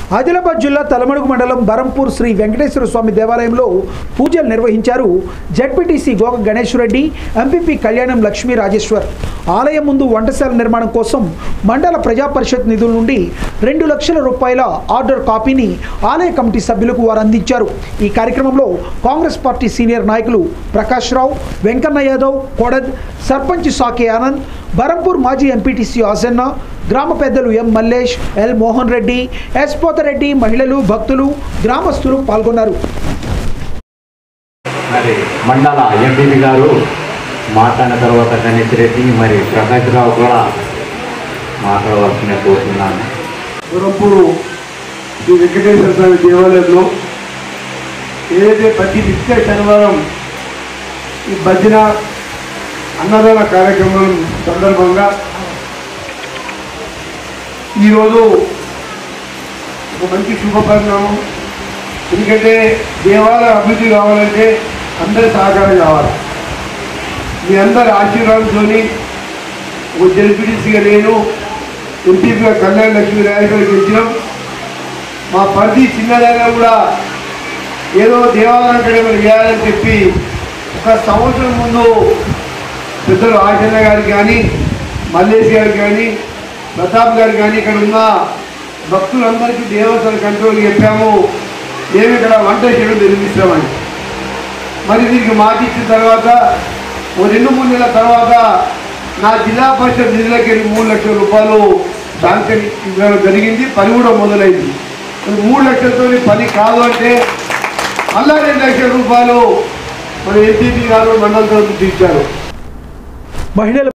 ఆదిలాబాద్ జిల్లా తలమడుగు మండలం బరంపూర్ శ్రీ వెంకటేశ్వర స్వామి దేవాలయంలో పూజలు నిర్వహించారు జడ్పీటీసీ గోక గణేష్ రెడ్డి ఎంపీపీ కళ్యాణం లక్ష్మీ రాజేశ్వర్ ఆలయం ముందు వంటశాల నిర్మాణం కోసం మండల ప్రజా పరిషత్ నిధుల నుండి రెండు లక్షల రూపాయల ఆర్డర్ కాపీని ఆలయ కమిటీ సభ్యులకు వారు అందించారు ఈ కార్యక్రమంలో కాంగ్రెస్ పార్టీ సీనియర్ నాయకులు ప్రకాష్ రావు వెంకన్న యాదవ్ కొడద్ సర్పంచ్ సాకే ఆనంద్ బరంపూర్ మాజీ ఎంపీటీసీ ఆసన్న గ్రామ పెద్దలు M Mallesh L Mohan Reddy S Pothareddy మహిళలు భక్తులు గ్రామస్తులు పాల్గొన్నారు మరి మండల ఎంపీపీ గారు మాట్లాడిన తర్వాత గణేష్ రెడ్డి మరి ప్రకాష్ రావు కూడా మాట్లాడవలసిన కోరుతున్నాను గురంపూరు శ్రీ వెంకటేశ్వర స్వామి దేవాలయంలో ఏదైతే ప్రతి నిత్య శనివారం ఈ భజన అన్నదాన కార్యక్రమం సందర్భంగా ఈరోజు ఒక మంచి శుభ పరిణామం ఎందుకంటే దేవాలయ అభివృద్ధి కావాలంటే అందరి సహకారం కావాలి మీ అందరి ఆశీర్వాదంతో ఒక జడ్పీటీసీగా నేను ఎంపీపీగా కళ్యాణ లక్ష్మీ రాయగారు గెలిచినాం మా పరిధి చిన్నదైనా కూడా ఏదో దేవాలయం కడే మనం చేయాలని చెప్పి ఒక సంవత్సరం ముందు పెద్దలు ఆచరణ గారికి కానీ మల్లేష్ గారికి కానీ ప్రతాప్ గారికి కానీ ఇక్కడ ఉన్న భక్తులందరికీ దేవతల కంట్రోల్ చెప్పాము మేము ఇక్కడ వంట చేయడం నిర్మిస్తామని మరి దీనికి మాట ఇచ్చిన తర్వాత ఓ రెండు మూడు నెలల తర్వాత నా జిల్లా పరిషత్ నిధులకి వెళ్ళి మూడు లక్షల రూపాయలు శాంక్షన్ ఇవ్వడం జరిగింది పని కూడా మొదలైంది మరి మూడు లక్షలతో పని కాదు అంటే మళ్ళా రెండు లక్షల రూపాయలు మన ఎంపీపీ గారు మండలంతో తీర్చారు మహిళల